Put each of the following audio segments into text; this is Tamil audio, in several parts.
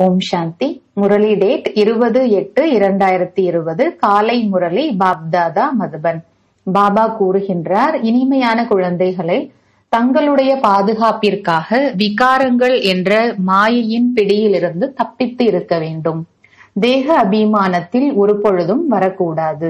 ஓம் சாந்தி முரளி டேட் இருபது எட்டு இரண்டாயிரத்தி இருபது காலை முரளி பாப்தாதா மதுபன் பாபா கூறுகின்றார் இனிமையான குழந்தைகளை தங்களுடைய பாதுகாப்பிற்காக விகாரங்கள் என்ற மாயையின் பிடியிலிருந்து தப்பித்து இருக்க வேண்டும் தேக அபிமானத்தில் ஒரு பொழுதும் வரக்கூடாது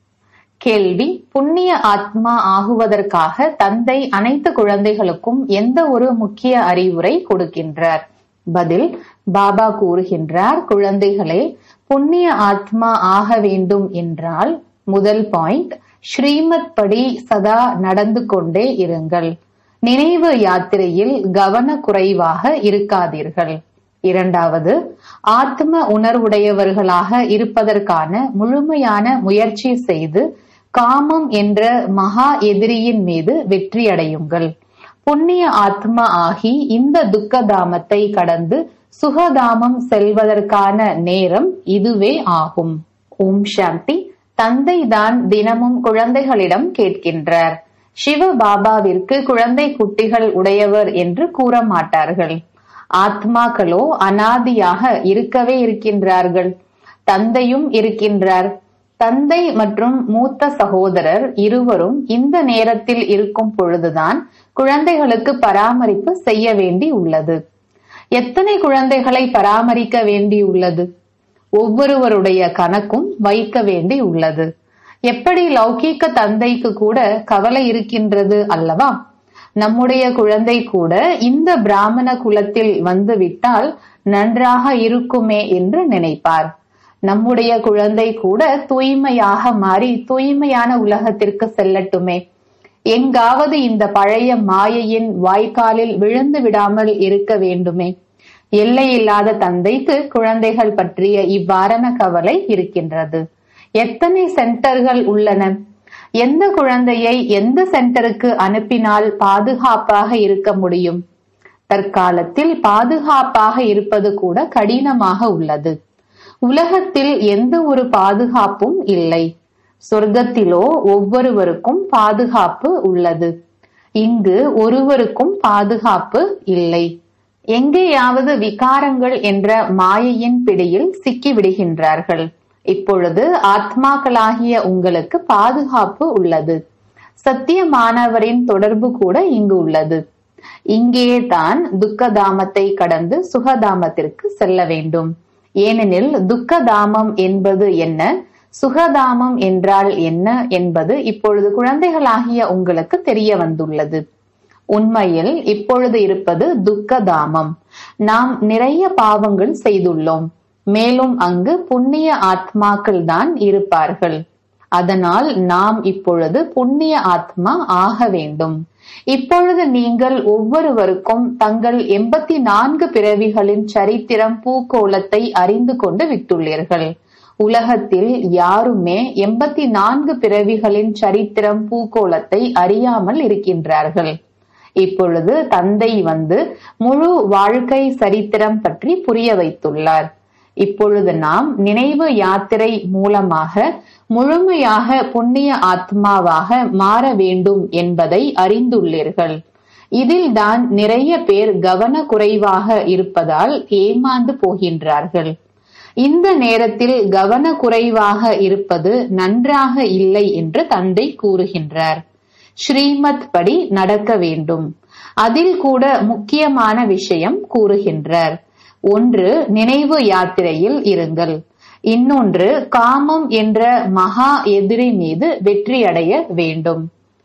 கேள்வி புண்ணிய ஆத்மா ஆகுவதற்காக தந்தை அனைத்து குழந்தைகளுக்கும் எந்த ஒரு முக்கிய அறிவுரை கொடுக்கின்றார் பதில் பாபா கூறுகின்றார் குழந்தைகளே புண்ணிய ஆத்மா ஆக வேண்டும் என்றால் முதல் பாயிண்ட் ஸ்ரீமத் படி சதா நடந்து கொண்டே இருங்கள் நினைவு யாத்திரையில் கவனக்குறைவாக இருக்காதீர்கள் இரண்டாவது ஆத்ம உணர்வுடையவர்களாக இருப்பதற்கான முழுமையான முயற்சி செய்து காமம் என்ற மகா எதிரியின் மீது வெற்றியடையுங்கள் புண்ணிய ஆத்மா ஆகி இந்த துக்கதாமத்தை கடந்து சுகதாமம் செல்வதற்கான நேரம் இதுவே ஆகும் ஓம் சாந்தி தந்தை தான் தினமும் குழந்தைகளிடம் கேட்கின்றார் சிவ பாபாவிற்கு குழந்தை குட்டிகள் உடையவர் என்று கூற மாட்டார்கள் ஆத்மாக்களோ அனாதியாக இருக்கவே இருக்கின்றார்கள் தந்தையும் இருக்கின்றார் தந்தை மற்றும் மூத்த சகோதரர் இருவரும் இந்த நேரத்தில் இருக்கும் பொழுதுதான் குழந்தைகளுக்கு பராமரிப்பு செய்ய வேண்டி உள்ளது எத்தனை குழந்தைகளை பராமரிக்க வேண்டியுள்ளது ஒவ்வொருவருடைய கணக்கும் வைக்க வேண்டி உள்ளது எப்படி லௌகீக தந்தைக்கு கூட கவலை இருக்கின்றது அல்லவா நம்முடைய குழந்தை கூட இந்த பிராமண குலத்தில் வந்து விட்டால் நன்றாக இருக்குமே என்று நினைப்பார் நம்முடைய குழந்தை கூட தூய்மையாக மாறி தூய்மையான உலகத்திற்கு செல்லட்டுமே எங்காவது இந்த பழைய மாயையின் வாய்க்காலில் விழுந்து விடாமல் இருக்க வேண்டுமே எல்லையில்லாத தந்தைக்கு குழந்தைகள் பற்றிய இவ்வாறான கவலை இருக்கின்றது எத்தனை சென்டர்கள் உள்ளன எந்த குழந்தையை எந்த சென்டருக்கு அனுப்பினால் பாதுகாப்பாக இருக்க முடியும் தற்காலத்தில் பாதுகாப்பாக இருப்பது கூட கடினமாக உள்ளது உலகத்தில் எந்த ஒரு பாதுகாப்பும் இல்லை சொர்க்கத்திலோ ஒவ்வொருவருக்கும் பாதுகாப்பு உள்ளது இங்கு ஒருவருக்கும் பாதுகாப்பு இல்லை எங்கேயாவது விகாரங்கள் என்ற மாயையின் பிடியில் சிக்கிவிடுகின்றார்கள் இப்பொழுது ஆத்மாக்களாகிய உங்களுக்கு பாதுகாப்பு உள்ளது சத்தியமானவரின் தொடர்பு கூட இங்கு உள்ளது இங்கே தான் துக்கதாமத்தை கடந்து சுகதாமத்திற்கு செல்ல வேண்டும் ஏனெனில் துக்கதாமம் என்பது என்ன சுகதாமம் என்றால் என்ன என்பது இப்பொழுது குழந்தைகளாகிய உங்களுக்கு தெரிய வந்துள்ளது உண்மையில் இப்பொழுது இருப்பது துக்கதாமம் நாம் நிறைய பாவங்கள் செய்துள்ளோம் மேலும் அங்கு புண்ணிய ஆத்மாக்கள் தான் இருப்பார்கள் அதனால் நாம் இப்பொழுது புண்ணிய ஆத்மா ஆக வேண்டும் இப்பொழுது நீங்கள் ஒவ்வொருவருக்கும் தங்கள் எண்பத்தி நான்கு பிறவிகளின் சரித்திரம் பூகோளத்தை அறிந்து கொண்டு விட்டுள்ளீர்கள் உலகத்தில் யாருமே எண்பத்தி நான்கு பிறவிகளின் சரித்திரம் பூகோளத்தை அறியாமல் இருக்கின்றார்கள் இப்பொழுது தந்தை வந்து முழு வாழ்க்கை சரித்திரம் பற்றி புரிய வைத்துள்ளார் இப்பொழுது நாம் நினைவு யாத்திரை மூலமாக முழுமையாக புண்ணிய ஆத்மாவாக மாற வேண்டும் என்பதை அறிந்துள்ளீர்கள் இதில் தான் நிறைய பேர் கவனக்குறைவாக இருப்பதால் ஏமாந்து போகின்றார்கள் இந்த நேரத்தில் கவனக்குறைவாக இருப்பது நன்றாக இல்லை என்று தந்தை கூறுகின்றார் ஸ்ரீமத் படி நடக்க வேண்டும் அதில் கூட முக்கியமான விஷயம் கூறுகின்றார் ஒன்று நினைவு யாத்திரையில் இருங்கள் இன்னொன்று காமம் என்ற மகா எதிரி மீது வெற்றியடைய வேண்டும்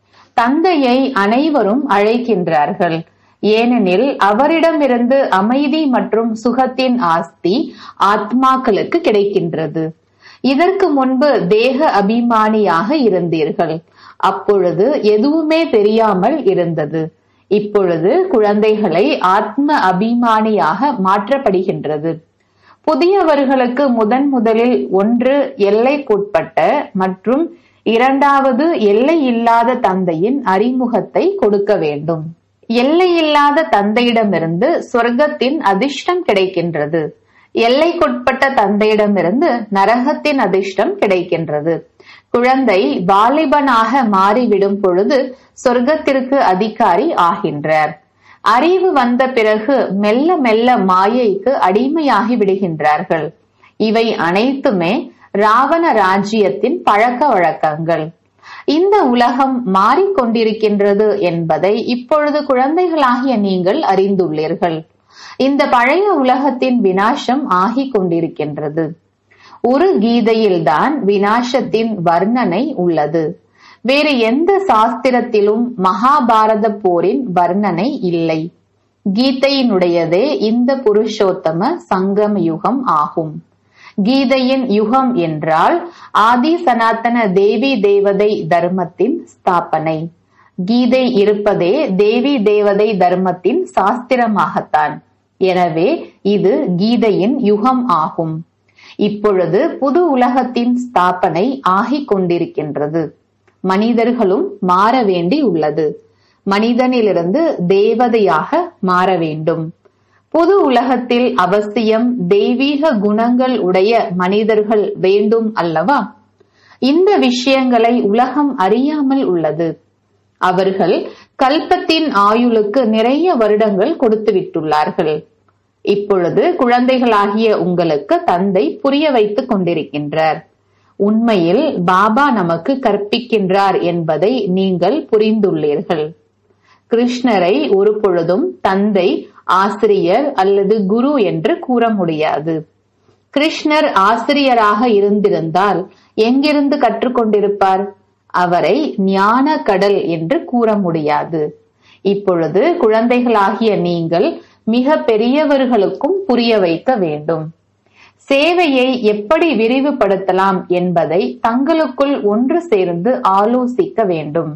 தந்தையை அனைவரும் அழைக்கின்றார்கள் ஏனெனில் அவரிடமிருந்து அமைதி மற்றும் சுகத்தின் ஆஸ்தி ஆத்மாக்களுக்கு கிடைக்கின்றது இதற்கு முன்பு தேக அபிமானியாக இருந்தீர்கள் அப்பொழுது எதுவுமே தெரியாமல் இருந்தது இப்பொழுது குழந்தைகளை ஆத்ம அபிமானியாக மாற்றப்படுகின்றது புதியவர்களுக்கு முதன் முதலில் ஒன்று எல்லைக்குட்பட்ட மற்றும் இரண்டாவது எல்லை இல்லாத தந்தையின் அறிமுகத்தை கொடுக்க வேண்டும் எல்லையில்லாத தந்தையிடமிருந்து சொர்க்கத்தின் அதிர்ஷ்டம் கிடைக்கின்றது எல்லைக்குட்பட்ட தந்தையிடமிருந்து நரகத்தின் அதிர்ஷ்டம் கிடைக்கின்றது குழந்தை வாலிபனாக மாறிவிடும் பொழுது சொர்க்கத்திற்கு அதிகாரி ஆகின்றார் அறிவு வந்த பிறகு மெல்ல மெல்ல மாயைக்கு அடிமையாகி விடுகின்றார்கள் இவை அனைத்துமே ராவண ராஜ்யத்தின் பழக்க வழக்கங்கள் இந்த உலகம் மாறிக்கொண்டிருக்கின்றது என்பதை இப்பொழுது குழந்தைகளாகிய நீங்கள் அறிந்துள்ளீர்கள் இந்த பழைய உலகத்தின் வினாசம் ஆகிக் கொண்டிருக்கின்றது ஒரு கீதையில்தான் வினாசத்தின் வர்ணனை உள்ளது வேறு எந்த சாஸ்திரத்திலும் மகாபாரத போரின் வர்ணனை இல்லை கீதையினுடையதே இந்த புருஷோத்தம சங்கம யுகம் ஆகும் கீதையின் யுகம் என்றால் ஆதி சனாத்தன தேவி தேவதை தர்மத்தின் ஸ்தாபனை கீதை இருப்பதே தேவி தேவதை தர்மத்தின் சாஸ்திரமாகத்தான் எனவே இது கீதையின் யுகம் ஆகும் இப்பொழுது புது உலகத்தின் ஸ்தாபனை ஆகிக் கொண்டிருக்கின்றது மனிதர்களும் மாற வேண்டி உள்ளது மனிதனிலிருந்து தேவதையாக மாற வேண்டும் புது உலகத்தில் அவசியம் தெய்வீக குணங்கள் உடைய மனிதர்கள் வேண்டும் அல்லவா இந்த விஷயங்களை உலகம் அறியாமல் உள்ளது அவர்கள் கல்பத்தின் ஆயுளுக்கு நிறைய வருடங்கள் கொடுத்து விட்டுள்ளார்கள் இப்பொழுது குழந்தைகளாகிய உங்களுக்கு தந்தை புரிய வைத்துக் கொண்டிருக்கின்றார் உண்மையில் பாபா நமக்கு கற்பிக்கின்றார் என்பதை நீங்கள் புரிந்துள்ளீர்கள் கிருஷ்ணரை ஒரு பொழுதும் தந்தை ஆசிரியர் அல்லது குரு என்று கூற முடியாது கிருஷ்ணர் ஆசிரியராக இருந்திருந்தால் எங்கிருந்து கற்றுக்கொண்டிருப்பார் அவரை ஞான கடல் என்று கூற முடியாது இப்பொழுது குழந்தைகளாகிய நீங்கள் மிக பெரியவர்களுக்கும் புரிய வைக்க வேண்டும் சேவையை எப்படி விரிவுபடுத்தலாம் என்பதை தங்களுக்குள் ஒன்று சேர்ந்து ஆலோசிக்க வேண்டும்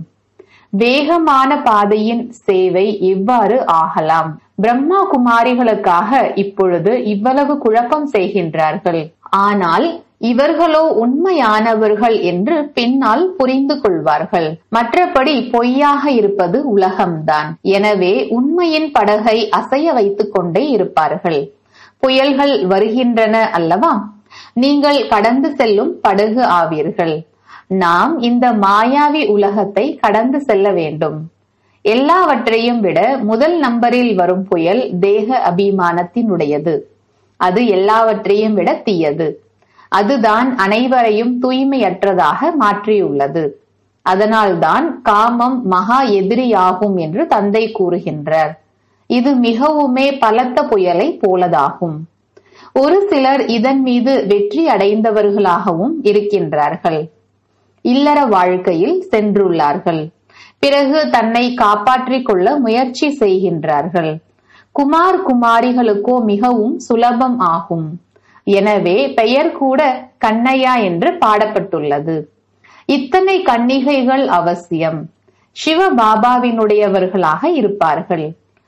வேகமான பாதையின் சேவை எவ்வாறு ஆகலாம் பிரம்மா குமாரிகளுக்காக இப்பொழுது இவ்வளவு குழப்பம் செய்கின்றார்கள் ஆனால் இவர்களோ உண்மையானவர்கள் என்று பின்னால் புரிந்து கொள்வார்கள் மற்றபடி பொய்யாக இருப்பது உலகம்தான் எனவே உண்மையின் படகை அசைய வைத்துக் கொண்டே இருப்பார்கள் புயல்கள் வருகின்றன அல்லவா நீங்கள் கடந்து செல்லும் படகு ஆவீர்கள் நாம் இந்த மாயாவி உலகத்தை கடந்து செல்ல வேண்டும் எல்லாவற்றையும் விட முதல் நம்பரில் வரும் புயல் தேக அபிமானத்தினுடையது அது எல்லாவற்றையும் விட தீயது அதுதான் அனைவரையும் தூய்மையற்றதாக மாற்றியுள்ளது அதனால்தான் காமம் மகா எதிரியாகும் என்று தந்தை கூறுகின்றார் இது மிகவுமே பலத்த புயலை போலதாகும் ஒரு சிலர் இதன் மீது வெற்றி அடைந்தவர்களாகவும் இருக்கின்றார்கள் இல்லற வாழ்க்கையில் சென்றுள்ளார்கள் பிறகு தன்னை காப்பாற்றிக் கொள்ள முயற்சி செய்கின்றார்கள் குமார் குமாரிகளுக்கோ மிகவும் சுலபம் ஆகும் எனவே பெயர் கூட கண்ணையா என்று பாடப்பட்டுள்ளது இத்தனை கன்னிகைகள் அவசியம் சிவ பாபாவினுடையவர்களாக இருப்பார்கள்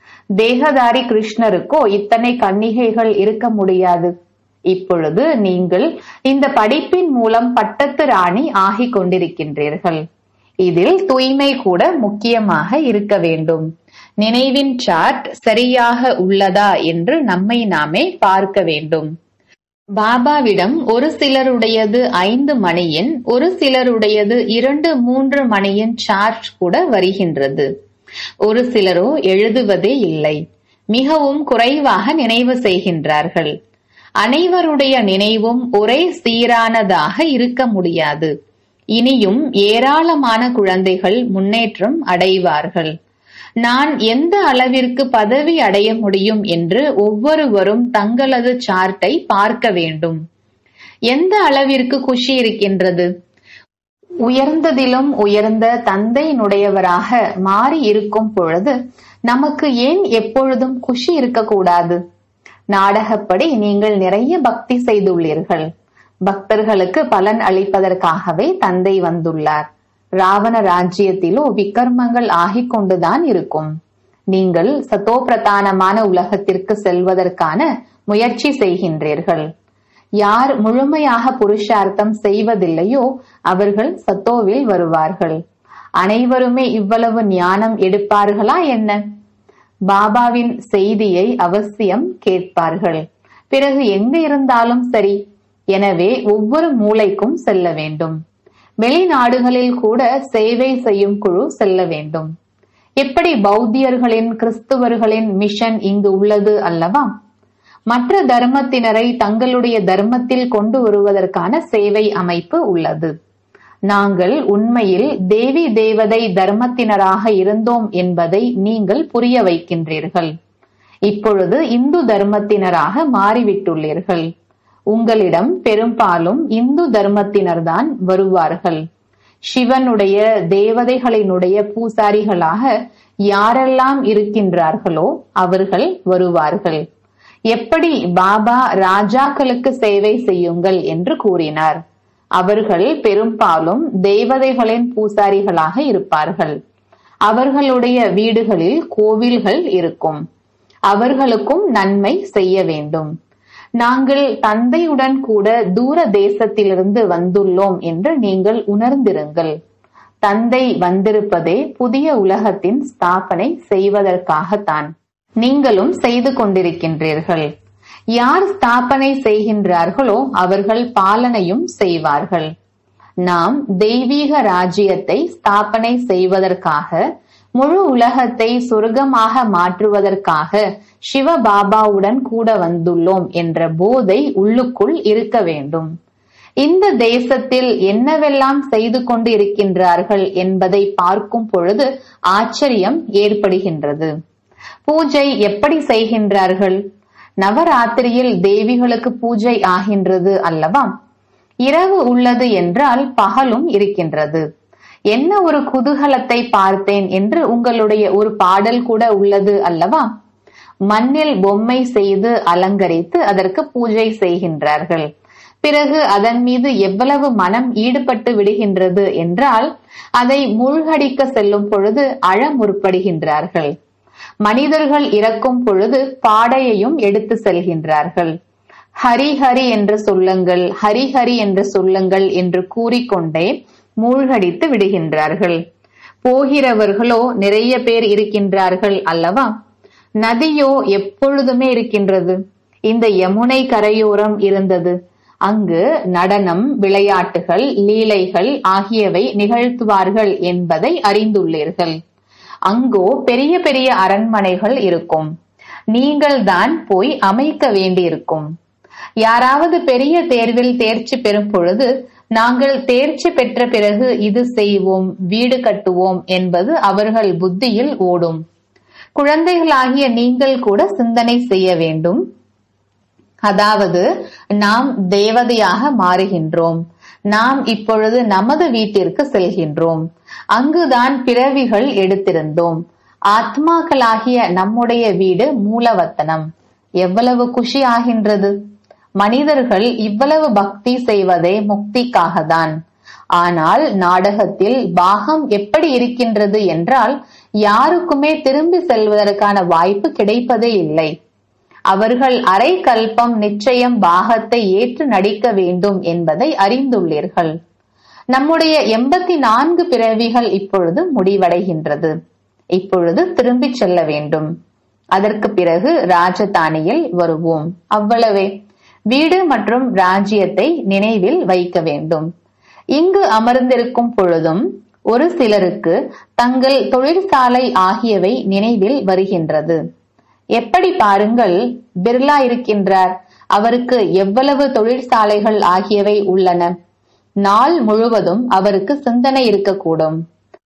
தேகதாரி கிருஷ்ணருக்கோ இத்தனை கன்னிகைகள் இருக்க முடியாது இப்பொழுது நீங்கள் இந்த படிப்பின் மூலம் பட்டத்து ராணி ஆகிக் கொண்டிருக்கின்றீர்கள் இதில் தூய்மை கூட முக்கியமாக இருக்க வேண்டும் நினைவின் சார்ட் சரியாக உள்ளதா என்று நம்மை நாமே பார்க்க வேண்டும் பாபாவிடம் ஒரு சிலருடையது ஐந்து மணியின் ஒரு சிலருடையது இரண்டு மூன்று மணியின் சார்ட் கூட வருகின்றது ஒரு சிலரோ எழுதுவதே இல்லை மிகவும் குறைவாக நினைவு செய்கின்றார்கள் அனைவருடைய நினைவும் ஒரே சீரானதாக இருக்க முடியாது இனியும் ஏராளமான குழந்தைகள் முன்னேற்றம் அடைவார்கள் நான் எந்த அளவிற்கு பதவி அடைய முடியும் என்று ஒவ்வொருவரும் தங்களது சார்ட்டை பார்க்க வேண்டும் எந்த அளவிற்கு குஷி இருக்கின்றது உயர்ந்ததிலும் உயர்ந்த தந்தையினுடையவராக மாறி இருக்கும் பொழுது நமக்கு ஏன் எப்பொழுதும் குஷி இருக்கக்கூடாது நாடகப்படி நீங்கள் நிறைய பக்தி செய்துள்ளீர்கள் பக்தர்களுக்கு பலன் அளிப்பதற்காகவே தந்தை வந்துள்ளார் ராவண ராஜ்யத்திலோ விக்கர்மங்கள் ஆகிக் கொண்டுதான் இருக்கும் நீங்கள் சத்தோ பிரதானமான உலகத்திற்கு செல்வதற்கான முயற்சி செய்கின்றீர்கள் யார் முழுமையாக புருஷார்த்தம் செய்வதில்லையோ அவர்கள் சத்தோவில் வருவார்கள் அனைவருமே இவ்வளவு ஞானம் எடுப்பார்களா என்ன பாபாவின் செய்தியை அவசியம் கேட்பார்கள் பிறகு எங்க இருந்தாலும் சரி எனவே ஒவ்வொரு மூளைக்கும் செல்ல வேண்டும் வெளிநாடுகளில் கூட சேவை செய்யும் குழு செல்ல வேண்டும் எப்படி பௌத்தியர்களின் கிறிஸ்துவர்களின் மிஷன் இங்கு உள்ளது அல்லவா மற்ற தர்மத்தினரை தங்களுடைய தர்மத்தில் கொண்டு வருவதற்கான சேவை அமைப்பு உள்ளது நாங்கள் உண்மையில் தேவி தேவதை தர்மத்தினராக இருந்தோம் என்பதை நீங்கள் புரிய வைக்கின்றீர்கள் இப்பொழுது இந்து தர்மத்தினராக மாறிவிட்டுள்ளீர்கள் உங்களிடம் பெரும்பாலும் இந்து தர்மத்தினர்தான் வருவார்கள் சிவனுடைய தேவதைகளினுடைய பூசாரிகளாக யாரெல்லாம் இருக்கின்றார்களோ அவர்கள் வருவார்கள் எப்படி பாபா ராஜாக்களுக்கு சேவை செய்யுங்கள் என்று கூறினார் அவர்கள் பெரும்பாலும் தேவதைகளின் பூசாரிகளாக இருப்பார்கள் அவர்களுடைய வீடுகளில் கோவில்கள் இருக்கும் அவர்களுக்கும் நன்மை செய்ய வேண்டும் நாங்கள் தந்தையுடன் கூட தூர தேசத்திலிருந்து வந்துள்ளோம் என்று நீங்கள் உணர்ந்திருங்கள் தந்தை வந்திருப்பதே புதிய உலகத்தின் ஸ்தாபனை செய்வதற்காகத்தான் நீங்களும் செய்து கொண்டிருக்கின்றீர்கள் யார் ஸ்தாபனை செய்கின்றார்களோ அவர்கள் பாலனையும் செய்வார்கள் நாம் தெய்வீக ராஜ்யத்தை ஸ்தாபனை செய்வதற்காக முழு உலகத்தை சொர்க்கமாக மாற்றுவதற்காக சிவபாபாவுடன் கூட வந்துள்ளோம் என்ற போதை உள்ளுக்குள் இருக்க வேண்டும் இந்த தேசத்தில் என்னவெல்லாம் செய்து கொண்டு இருக்கின்றார்கள் என்பதை பார்க்கும் பொழுது ஆச்சரியம் ஏற்படுகின்றது பூஜை எப்படி செய்கின்றார்கள் நவராத்திரியில் தேவிகளுக்கு பூஜை ஆகின்றது அல்லவா இரவு உள்ளது என்றால் பகலும் இருக்கின்றது என்ன ஒரு குதூகலத்தை பார்த்தேன் என்று உங்களுடைய ஒரு பாடல் கூட உள்ளது அல்லவா மண்ணில் பொம்மை செய்து அலங்கரித்து அதற்கு பூஜை செய்கின்றார்கள் பிறகு அதன் மீது எவ்வளவு மனம் ஈடுபட்டு விடுகின்றது என்றால் அதை மூழ்கடிக்க செல்லும் பொழுது அழ முற்படுகின்றார்கள் மனிதர்கள் இறக்கும் பொழுது பாடையையும் எடுத்து செல்கின்றார்கள் ஹரி ஹரி என்று சொல்லுங்கள் ஹரி ஹரி என்று சொல்லுங்கள் என்று கூறிக்கொண்டே மூழ்கடித்து விடுகின்றார்கள் போகிறவர்களோ நிறைய பேர் இருக்கின்றார்கள் அல்லவா நதியோ எப்பொழுதுமே இருக்கின்றது இந்த யமுனை கரையோரம் இருந்தது அங்கு நடனம் விளையாட்டுகள் லீலைகள் ஆகியவை நிகழ்த்துவார்கள் என்பதை அறிந்துள்ளீர்கள் அங்கோ பெரிய பெரிய அரண்மனைகள் இருக்கும் நீங்கள் தான் போய் அமைக்க வேண்டியிருக்கும் யாராவது பெரிய தேர்வில் தேர்ச்சி பெறும் பொழுது நாங்கள் தேர்ச்சி பெற்ற பிறகு இது செய்வோம் வீடு கட்டுவோம் என்பது அவர்கள் புத்தியில் ஓடும் குழந்தைகளாகிய நீங்கள் கூட சிந்தனை செய்ய வேண்டும் அதாவது நாம் தேவதையாக மாறுகின்றோம் நாம் இப்பொழுது நமது வீட்டிற்கு செல்கின்றோம் அங்குதான் பிறவிகள் எடுத்திருந்தோம் ஆத்மாக்களாகிய நம்முடைய வீடு மூலவத்தனம் எவ்வளவு குஷி ஆகின்றது மனிதர்கள் இவ்வளவு பக்தி செய்வதே முக்திக்காக தான் ஆனால் நாடகத்தில் பாகம் எப்படி இருக்கின்றது என்றால் யாருக்குமே திரும்பி செல்வதற்கான வாய்ப்பு கிடைப்பதே இல்லை அவர்கள் அரை கல்பம் நிச்சயம் பாகத்தை ஏற்று நடிக்க வேண்டும் என்பதை அறிந்துள்ளீர்கள் நம்முடைய எண்பத்தி நான்கு பிறவிகள் இப்பொழுது முடிவடைகின்றது இப்பொழுது திரும்பி செல்ல வேண்டும் அதற்கு பிறகு ராஜதானியில் வருவோம் அவ்வளவே வீடு மற்றும் ராஜ்யத்தை நினைவில் வைக்க வேண்டும் இங்கு அமர்ந்திருக்கும் பொழுதும் ஒரு சிலருக்கு தங்கள் தொழிற்சாலை ஆகியவை நினைவில் வருகின்றது எப்படி பாருங்கள் பிர்லா இருக்கின்றார் அவருக்கு எவ்வளவு தொழிற்சாலைகள் ஆகியவை உள்ளன நாள் முழுவதும் அவருக்கு சிந்தனை இருக்கக்கூடும்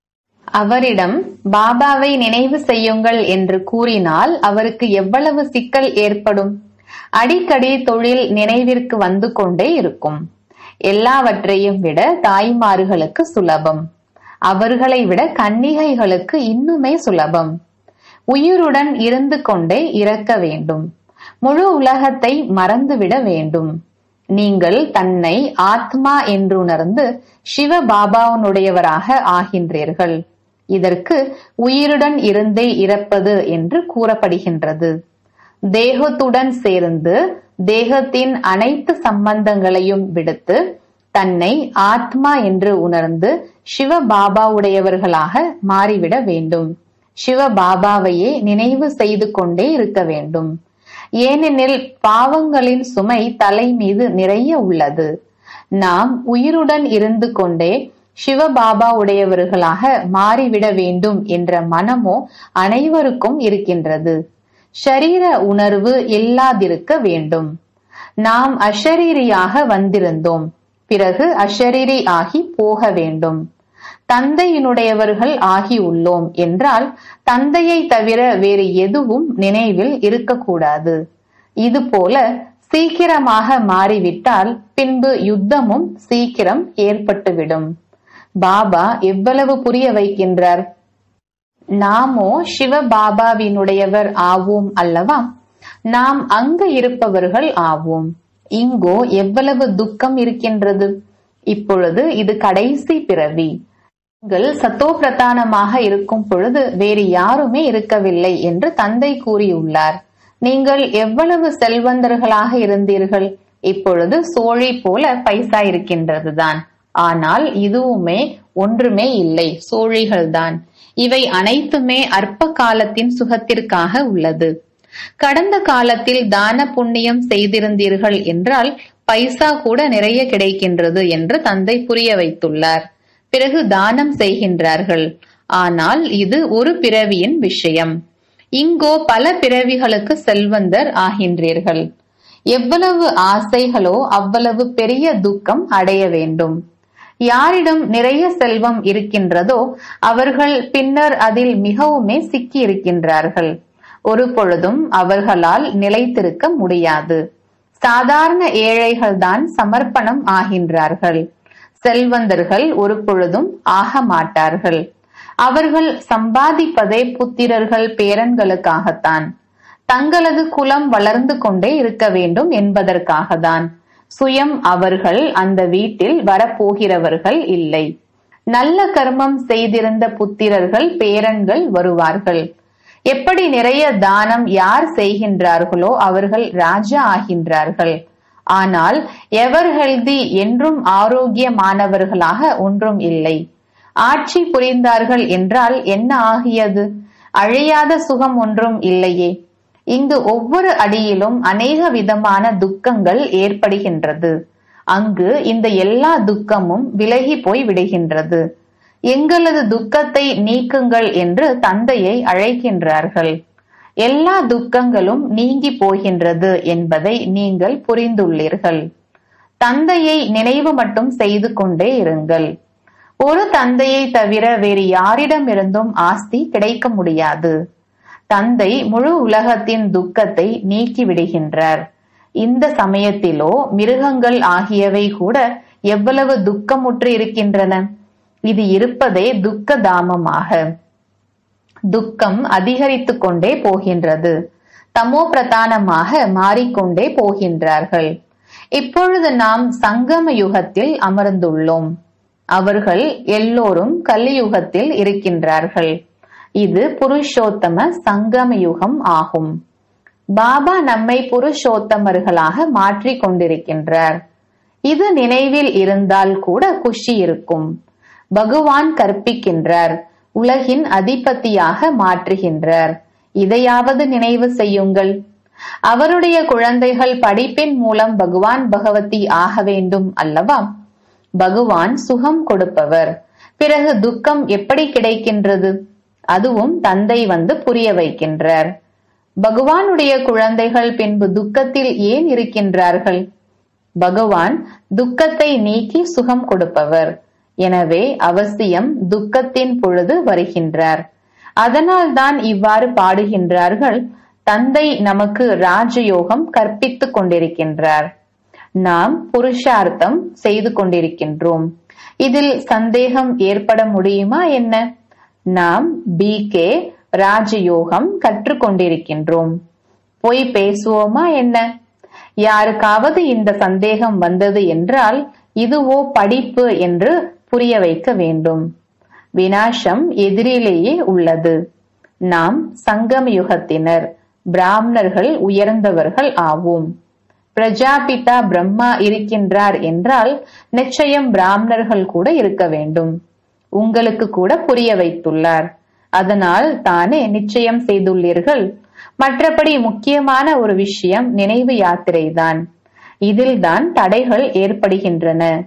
அவரிடம் பாபாவை நினைவு செய்யுங்கள் என்று கூறினால் அவருக்கு எவ்வளவு சிக்கல் ஏற்படும் அடிக்கடி தொழில் நினைவிற்கு வந்து கொண்டே இருக்கும் எல்லாவற்றையும் விட தாய்மார்களுக்கு சுலபம் அவர்களை விட கன்னிகைகளுக்கு இன்னுமே சுலபம் உயிருடன் இருந்து கொண்டே இறக்க வேண்டும் முழு உலகத்தை மறந்துவிட வேண்டும் நீங்கள் தன்னை ஆத்மா என்றுணர்ந்து சிவ பாபாவுனுடையவராக ஆகின்றீர்கள் இதற்கு உயிருடன் இருந்தே இறப்பது என்று கூறப்படுகின்றது தேகத்துடன் சேர்ந்து தேகத்தின் அனைத்து சம்பந்தங்களையும் விடுத்து தன்னை ஆத்மா என்று உணர்ந்து சிவ பாபாவுடையவர்களாக மாறிவிட வேண்டும் சிவ பாபாவையே நினைவு செய்து கொண்டே இருக்க வேண்டும் ஏனெனில் பாவங்களின் சுமை தலை மீது நிறைய உள்ளது நாம் உயிருடன் இருந்து கொண்டே சிவபாபா உடையவர்களாக மாறிவிட வேண்டும் என்ற மனமோ அனைவருக்கும் இருக்கின்றது ஷரீர உணர்வு இல்லாதிருக்க வேண்டும் நாம் அஷரீரியாக வந்திருந்தோம் பிறகு அஷரீரி ஆகி போக வேண்டும் தந்தையினுடையவர்கள் ஆகி உள்ளோம் என்றால் தந்தையை தவிர வேறு எதுவும் நினைவில் இருக்கக்கூடாது இதுபோல சீக்கிரமாக மாறிவிட்டால் பின்பு யுத்தமும் சீக்கிரம் ஏற்பட்டுவிடும் பாபா எவ்வளவு புரிய வைக்கின்றார் நாமோ சிவ பாபாவினுடையவர் ஆவோம் அல்லவா நாம் அங்கு இருப்பவர்கள் ஆவோம் இங்கோ எவ்வளவு துக்கம் இருக்கின்றது இப்பொழுது இது கடைசி பிறவி நீங்கள் சத்தோ பிரதானமாக இருக்கும் பொழுது வேறு யாருமே இருக்கவில்லை என்று தந்தை கூறியுள்ளார் நீங்கள் எவ்வளவு செல்வந்தர்களாக இருந்தீர்கள் இப்பொழுது சோழி போல பைசா இருக்கின்றதுதான் ஆனால் இதுவுமே ஒன்றுமே இல்லை சோழிகள்தான் இவை அனைத்துமே அற்ப காலத்தின் சுகத்திற்காக உள்ளது கடந்த காலத்தில் தான புண்ணியம் செய்திருந்தீர்கள் என்றால் பைசா கூட நிறைய கிடைக்கின்றது என்று தந்தை புரிய வைத்துள்ளார் பிறகு தானம் செய்கின்றார்கள் ஆனால் இது ஒரு பிறவியின் விஷயம் இங்கோ பல பிறவிகளுக்கு செல்வந்தர் ஆகின்றீர்கள் எவ்வளவு ஆசைகளோ அவ்வளவு பெரிய துக்கம் அடைய வேண்டும் யாரிடம் நிறைய செல்வம் இருக்கின்றதோ அவர்கள் பின்னர் அதில் மிகவுமே சிக்கி இருக்கின்றார்கள் ஒரு பொழுதும் அவர்களால் நிலைத்திருக்க முடியாது சாதாரண ஏழைகள் தான் சமர்ப்பணம் ஆகின்றார்கள் செல்வந்தர்கள் ஒரு பொழுதும் ஆக மாட்டார்கள் அவர்கள் சம்பாதிப்பதே புத்திரர்கள் பேரன்களுக்காகத்தான் தங்களது குலம் வளர்ந்து கொண்டே இருக்க வேண்டும் என்பதற்காகத்தான் சுயம் அவர்கள் அந்த வீட்டில் வரப்போகிறவர்கள் இல்லை நல்ல கர்மம் செய்திருந்த புத்திரர்கள் பேரன்கள் வருவார்கள் எப்படி நிறைய தானம் யார் செய்கின்றார்களோ அவர்கள் ராஜா ஆகின்றார்கள் ஆனால் எவர் ஹெல்தி என்றும் ஆரோக்கியமானவர்களாக ஒன்றும் இல்லை ஆட்சி புரிந்தார்கள் என்றால் என்ன ஆகியது அழியாத சுகம் ஒன்றும் இல்லையே இங்கு ஒவ்வொரு அடியிலும் அநேக விதமான துக்கங்கள் ஏற்படுகின்றது அங்கு இந்த எல்லா துக்கமும் விலகி போய் விடுகின்றது எங்களது துக்கத்தை நீக்குங்கள் என்று தந்தையை அழைக்கின்றார்கள் எல்லா துக்கங்களும் நீங்கி போகின்றது என்பதை நீங்கள் புரிந்துள்ளீர்கள் தந்தையை நினைவு மட்டும் செய்து கொண்டே இருங்கள் ஒரு தந்தையை தவிர வேறு யாரிடமிருந்தும் ஆஸ்தி கிடைக்க முடியாது தந்தை முழு உலகத்தின் துக்கத்தை நீக்கி விடுகின்றார் இந்த சமயத்திலோ மிருகங்கள் ஆகியவை கூட எவ்வளவு துக்கமுற்று இருக்கின்றன இது இருப்பதே துக்க தாமமாக துக்கம் அதிகரித்து கொண்டே போகின்றது தமோ பிரதானமாக மாறிக்கொண்டே போகின்றார்கள் இப்பொழுது நாம் சங்கம யுகத்தில் அமர்ந்துள்ளோம் அவர்கள் எல்லோரும் கலியுகத்தில் இருக்கின்றார்கள் இது புருஷோத்தம சங்கம யுகம் ஆகும் பாபா நம்மை புருஷோத்தமர்களாக மாற்றிக் கொண்டிருக்கின்றார் இது நினைவில் இருந்தால் கூட குஷி இருக்கும் பகவான் கற்பிக்கின்றார் உலகின் அதிபதியாக மாற்றுகின்றார் இதையாவது நினைவு செய்யுங்கள் அவருடைய குழந்தைகள் படிப்பின் மூலம் பகவான் பகவதி ஆக வேண்டும் அல்லவா பகவான் சுகம் கொடுப்பவர் பிறகு துக்கம் எப்படி கிடைக்கின்றது அதுவும் தந்தை வந்து புரிய வைக்கின்றார் பகவானுடைய குழந்தைகள் பின்பு துக்கத்தில் ஏன் இருக்கின்றார்கள் பகவான் துக்கத்தை நீக்கி சுகம் கொடுப்பவர் எனவே அவசியம் துக்கத்தின் பொழுது வருகின்றார் அதனால்தான் இவ்வாறு பாடுகின்றார்கள் தந்தை நமக்கு ராஜயோகம் கற்பித்துக் கொண்டிருக்கின்றார் நாம் புருஷார்த்தம் செய்து கொண்டிருக்கின்றோம் இதில் சந்தேகம் ஏற்பட முடியுமா என்ன நாம் பி கே ராஜயோகம் கற்றுக்கொண்டிருக்கின்றோம் பொய் பேசுவோமா என்ன யாருக்காவது இந்த சந்தேகம் வந்தது என்றால் இதுவோ படிப்பு என்று புரிய வைக்க வேண்டும் வினாசம் எதிரிலேயே உள்ளது நாம் சங்கம் யுகத்தினர் பிராமணர்கள் உயர்ந்தவர்கள் ஆவோம் பிரஜாபிதா பிரம்மா இருக்கின்றார் என்றால் நிச்சயம் பிராமணர்கள் கூட இருக்க வேண்டும் உங்களுக்கு கூட புரிய வைத்துள்ளார் அதனால் தானே நிச்சயம் செய்துள்ளீர்கள் மற்றபடி முக்கியமான ஒரு விஷயம் நினைவு யாத்திரைதான் இதில்தான் தடைகள் ஏற்படுகின்றன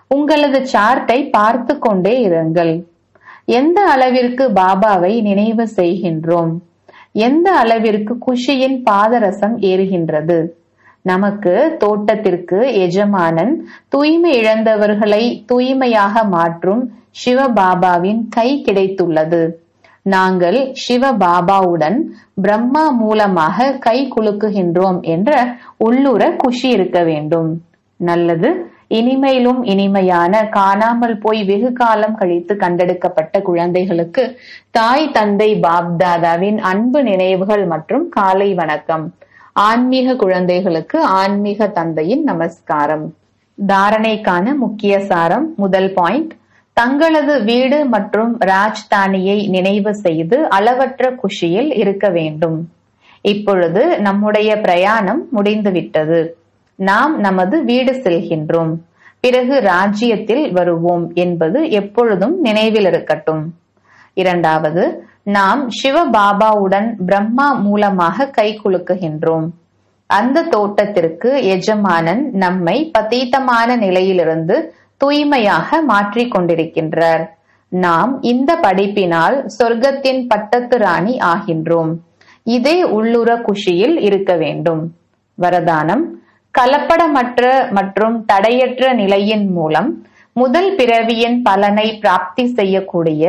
உங்களது சார்ட்டை பார்த்து கொண்டே இருங்கள் எந்த அளவிற்கு பாபாவை நினைவு செய்கின்றோம் எந்த அளவிற்கு குஷியின் பாதரசம் ஏறுகின்றது நமக்கு தோட்டத்திற்கு எஜமானன் தூய்மை இழந்தவர்களை தூய்மையாக மாற்றும் சிவபாபாவின் கை கிடைத்துள்ளது நாங்கள் சிவபாபாவுடன் பிரம்மா மூலமாக கை குலுக்குகின்றோம் என்ற உள்ளுர குஷி இருக்க வேண்டும் நல்லது இனிமையிலும் இனிமையான காணாமல் போய் வெகு காலம் கழித்து கண்டெடுக்கப்பட்ட குழந்தைகளுக்கு தாய் தந்தை பாப்தாதாவின் அன்பு நினைவுகள் மற்றும் காலை வணக்கம் ஆன்மீக குழந்தைகளுக்கு ஆன்மீக தந்தையின் நமஸ்காரம் தாரணைக்கான முக்கிய சாரம் முதல் பாயிண்ட் தங்களது வீடு மற்றும் ராஜ்தானியை நினைவு செய்து அளவற்ற குஷியில் இருக்க வேண்டும் இப்பொழுது நம்முடைய பிரயாணம் முடிந்துவிட்டது நாம் நமது வீடு செல்கின்றோம் பிறகு ராஜ்யத்தில் வருவோம் என்பது எப்பொழுதும் நினைவில் இருக்கட்டும் இரண்டாவது நாம் சிவபாபாவுடன் பிரம்மா மூலமாக கை குலுக்குகின்றோம் அந்த தோட்டத்திற்கு எஜமானன் நம்மை பதீத்தமான நிலையிலிருந்து தூய்மையாக மாற்றிக் கொண்டிருக்கின்றார் நாம் இந்த படிப்பினால் சொர்க்கத்தின் பட்டத்து ராணி ஆகின்றோம் இதே உள்ளுர குஷியில் இருக்க வேண்டும் வரதானம் கலப்படமற்ற மற்றும் தடையற்ற நிலையின் மூலம் முதல் பிறவியின் பலனை பிராப்தி செய்யக்கூடிய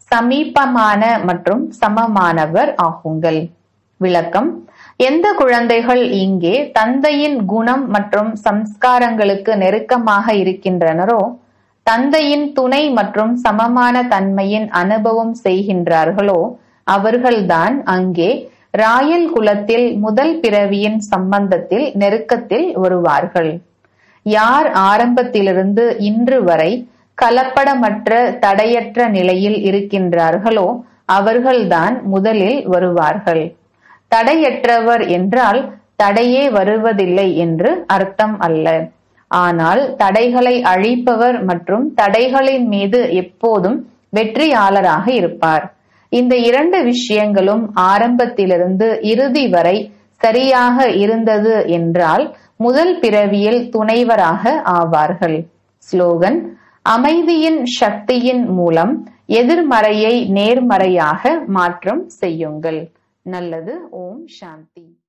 சமீபமான மற்றும் சமமானவர் ஆகுங்கள் விளக்கம் எந்த குழந்தைகள் இங்கே தந்தையின் குணம் மற்றும் சம்ஸ்காரங்களுக்கு நெருக்கமாக இருக்கின்றனரோ தந்தையின் துணை மற்றும் சமமான தன்மையின் அனுபவம் செய்கின்றார்களோ அவர்கள்தான் அங்கே ராயல் குலத்தில் முதல் பிறவியின் சம்பந்தத்தில் நெருக்கத்தில் வருவார்கள் யார் ஆரம்பத்திலிருந்து இன்று வரை கலப்படமற்ற தடையற்ற நிலையில் இருக்கின்றார்களோ அவர்கள்தான் முதலில் வருவார்கள் தடையற்றவர் என்றால் தடையே வருவதில்லை என்று அர்த்தம் அல்ல ஆனால் தடைகளை அழிப்பவர் மற்றும் தடைகளின் மீது எப்போதும் வெற்றியாளராக இருப்பார் இந்த இரண்டு விஷயங்களும் ஆரம்பத்திலிருந்து இறுதி வரை சரியாக இருந்தது என்றால் முதல் பிறவியில் துணைவராக ஆவார்கள் ஸ்லோகன் அமைதியின் சக்தியின் மூலம் எதிர்மறையை நேர்மறையாக மாற்றம் செய்யுங்கள் நல்லது ஓம் சாந்தி